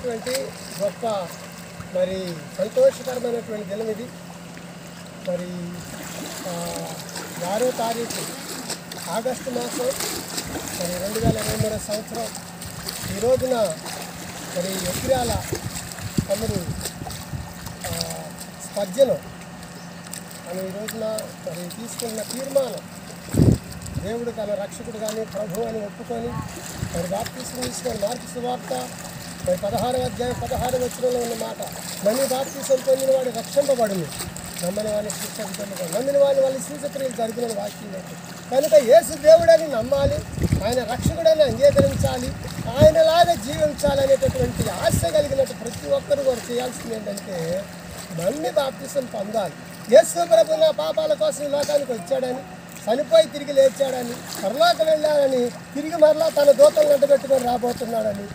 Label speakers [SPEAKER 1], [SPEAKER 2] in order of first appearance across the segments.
[SPEAKER 1] ఉన్నటువంటి గొప్ప మరి సంతోషకరమైనటువంటి దినం ఇది మరి ఆ, ఆరో తారీఖు ఆగస్టు మాసం మరి రెండు వేల ఇరవై మూడో సంవత్సరం ఈ రోజున మరి ఎకిరాల తమ్ముడు ఆ, స్పర్జను అని ఈ రోజున మరి తీసుకున్న తీర్మానం దేవుడు తన రక్షకుడు కానీ ప్రభు అని ఒప్పుకొని మరి బాప్తీసం తీసుకొని మార్పు సువార్త మరి పదహారవ అధ్యాయం పదహారు వచ్చినలో ఉన్న మాట నన్ను బాప్తీసం పొందిన వాడు రక్షింపబడును నమ్మని వాడిని శిక్షించబడు నమ్మిన వాడిని వాళ్ళ సూచక్రియలు జరిగిన వాక్యం లేదు. కనుక యేసు దేవుడని నమ్మాలి ఆయన రక్షకుడని అంగీకరించాలి ఆయనలాగా జీవించాలనేటటువంటి ఆశ కలిగినట్టు ప్రతి ఒక్కరు కూడా చేయాల్సింది ఏంటంటే నమ్మి బాప్తిసం పొందాలి యేసు ప్రభు నా పాపాల కోసం ఈ లోకానికి వచ్చాడని చనిపోయి తిరిగి లేచాడని పరలోకి వెళ్ళాడని తిరిగి మరలా తన దూతలు వెంట పెట్టుకొని రాబోతున్నాడని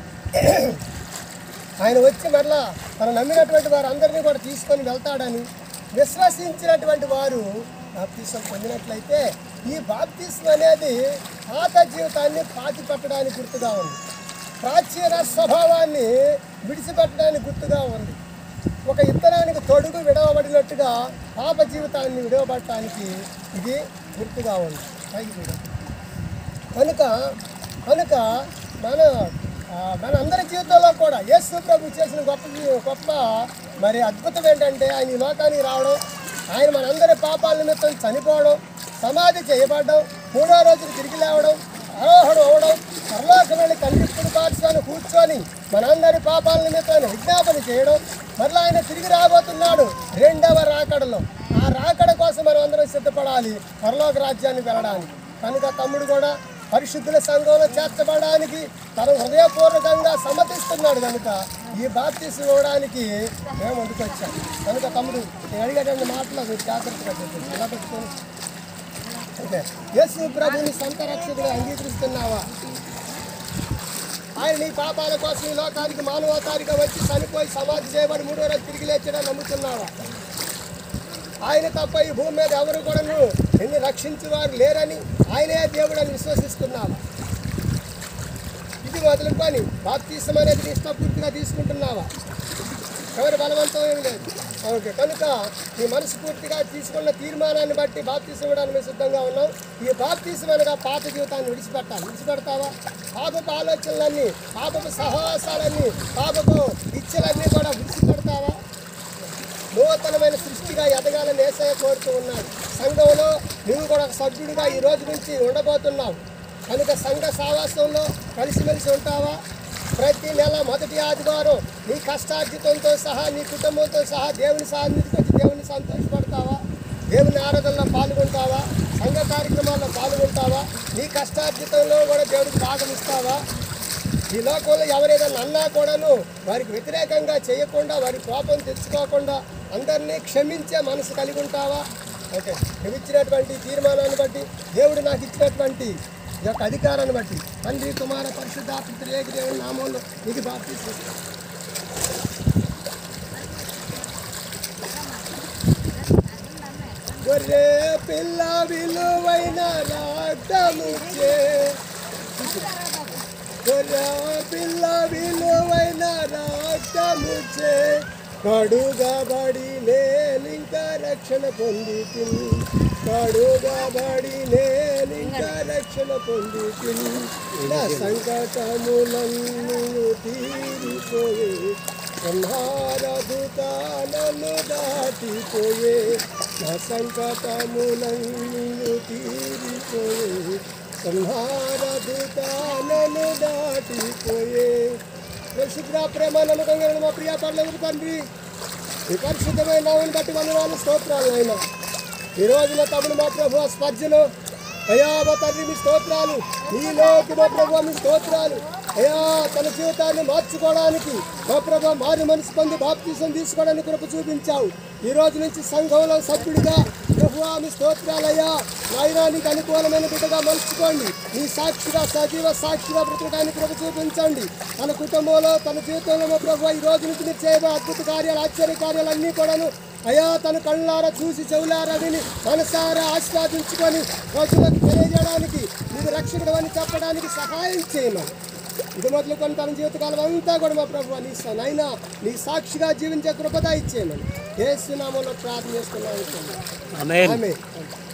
[SPEAKER 1] ఆయన వచ్చి మరలా తన నమ్మినటువంటి వారు అందరినీ కూడా తీసుకొని వెళ్తాడని విశ్వసించినటువంటి వారు బాప్తీసం పొందినట్లయితే ఈ బాప్తీసం అనేది పాత జీవితాన్ని పాతి పెట్టడానికి గుర్తుగా ఉంది ప్రాచీన స్వభావాన్ని విడిచిపెట్టడానికి గుర్తుగా ఉంది ఒక ఇత్తనానికి తొడుగు విడవబడినట్టుగా పాప జీవితాన్ని విడవబడటానికి ఇది గుర్తుగా ఉంది పైకి చూడండి. కనుక కనుక మన ఆ, మన అందరి జీవితంలో కూడా యేసు ప్రభు చేసిన గొప్ప జీ- గొప్ప మరి అద్భుతం ఏంటంటే ఆయన ఈ లోకానికి రావడం ఆయన మనందరి పాపాల నిమిత్తం చనిపోవడం సమాధి చేయబడడం మూడో రోజులు తిరిగి లేవడం ఆరోహణం అవడం పరలోకం వెళ్ళి తండ్రి పాఠశాలను కూర్చొని మనందరి పాపాల నిమిత్తాన్ని విజ్ఞాపన చేయడం మరలా ఆయన తిరిగి రాబోతున్నాడు రెండవ రాకడలో ఆ రాకడ కోసం మనం అందరం సిద్ధపడాలి పరలోక రాజ్యానికి వెళ్ళడానికి కనుక తమ్ముడు కూడా పరిశుద్ధుల సంఘంలో చేర్చబడడానికి తన హృదయపూర్వకంగా సమ్మతిస్తున్నాడు కనుక ఈ బాప్తీసు ఇవ్వడానికి మేము ముందుకు వచ్చాం కనుక తమ్ముడు నేను అడిగేటువంటి మాటలు మీరు జాగ్రత్తగా చెప్పండి ఎలా పెట్టుకొని ఓకే యేసు ప్రభుని సొంత రక్షకుడు అంగీకరిస్తున్నావా ఆయన నీ పాపాల కోసం ఈ లోకానికి మానవతారిగా వచ్చి చనిపోయి సమాధి చేయబడి మూడో రోజు తిరిగి లేచడని నమ్ముతున్నావా ఆయన తప్ప ఈ భూమి మీద ఎవరు కూడాను నిన్ను రక్షించేవారు లేరని ఆయనే దేవుడని విశ్వసిస్తున్నావా ఇది మొదలుకొని బాప్తీసం అనేది నీ ఇష్టపూర్తిగా తీసుకుంటున్నావా ఎవరి బలవంతం ఏమి లేదు ఓకే కనుక ఈ మనస్ఫూర్తిగా తీసుకున్న తీర్మానాన్ని బట్టి బాప్తీసం ఇవ్వడానికి మేము సిద్ధంగా ఉన్నాం ఈ బాప్తీసం అనగా పాత జీవితాన్ని విడిచిపెట్టాలి విడిచిపెడతావా పాపపు ఆలోచనలన్నీ పాపపు సహవాసాలన్నీ పాపపు ఇచ్చలన్నీ కూడా విడిచిపెడతావా నూతనమైన సృష్టిగా ఎదగాలని ఏసయ్య కోరుతూ ఉన్నాడు సంఘంలో నువ్వు కూడా ఒక సభ్యుడిగా ఈ రోజు నుంచి ఉండబోతున్నావు కనుక సంఘ సావాసంలో కలిసిమెలిసి ఉంటావా ప్రతి నెల మొదటి ఆదివారం నీ కష్టార్జితంతో సహా నీ కుటుంబంతో సహా దేవుని సన్నిధికి వచ్చి దేవుని సంతోషపడతావా దేవుని ఆరాధనలో పాల్గొంటావా సంఘ కార్యక్రమాల్లో పాల్గొంటావా నీ కష్టార్జితంలో కూడా దేవుడికి భాగం ఇస్తావా ఈ లోకంలో ఎవరేదన్నా అన్నా కూడాను వారికి వ్యతిరేకంగా చేయకుండా వారి కోపం తెచ్చుకోకుండా అందరినీ క్షమించే మనసు కలిగి ఉంటావా ఓకే నువ్వు ఇచ్చినటువంటి తీర్మానాన్ని బట్టి దేవుడు నాకు ఇచ్చినటువంటి ఈ యొక్క అధికారాన్ని బట్టి తండ్రి కుమార పరిశుద్ధాత్మ త్రియేక దేవుని నామంలో నీకు బాప్తీసం గొర్రె పిల్ల విలువైన రక్తముచ్చే గొర్రె పిల్ల విలువైన రక్తముచ్చే కడుగబడి నేనింకా రక్షణ పొంది తిని కడుగబడి నేనింకా రక్షణ పొంది తిని నా సంకటములన్నీ తీరిపోయే సంహారదుత నన్ను దాటిపోయే నా సంకటములన్నీ తీరిపోయే సంహారదుత నన్ను దాటిపోయే పరిశుద్ధ ప్రేమ నమ్మకం కలిగిన మా ప్రియ పర్లేదు తండ్రి ఈ పరిశుద్ధమైన నామని బట్టి వందనాలు స్తోత్రాలు ఆయన ఈ రోజున తమ్ముడు మా ప్రభు స్పర్శను అయ్యా మా తండ్రి మీ స్తోత్రాలు నీలోకి మా ప్రభు మీ స్తోత్రాలు అయ్యా తన జీవితాన్ని మార్చుకోవడానికి మా ప్రభు మారి మనసు పొంది బాప్తీసం తీసుకోవడానికి కృప చూపించావు ఈ రోజు నుంచి సంఘంలో సభ్యుడిగా ప్రభు మీ స్తోత్రాలయ్యా నాయనా నీకు అనుకూలమైన బిడ్డగా మలుచుకోండి నీ సాక్షిగా సజీవ సాక్షిగా బ్రతకడానికి కృప చూపించండి తన కుటుంబంలో తన జీవితంలో మా ప్రభు ఈ రోజు నుంచి మీరు చేయబోయే అద్భుత కార్యాలు ఆశ్చర్య కార్యాలన్నీ కూడాను అయా తన కళ్ళారా చూసి చెవులారా విని మనసారా ఆస్వాదించుకొని రోజులకు తెలియజేయడానికి నీకు రక్షకుడు అని చెప్పడానికి సహాయం చేయమని ఇది మొదలుకొని తన జీవితకాలం అంతా కూడా మా ప్రభు నీ స- నైనా నీ సాక్షిగా జీవించే కృపద ఇచ్చేయమని ఏ సునామంలో ప్రార్థన చేసుకున్నాను
[SPEAKER 2] ఆమేన్
[SPEAKER 1] ఆమె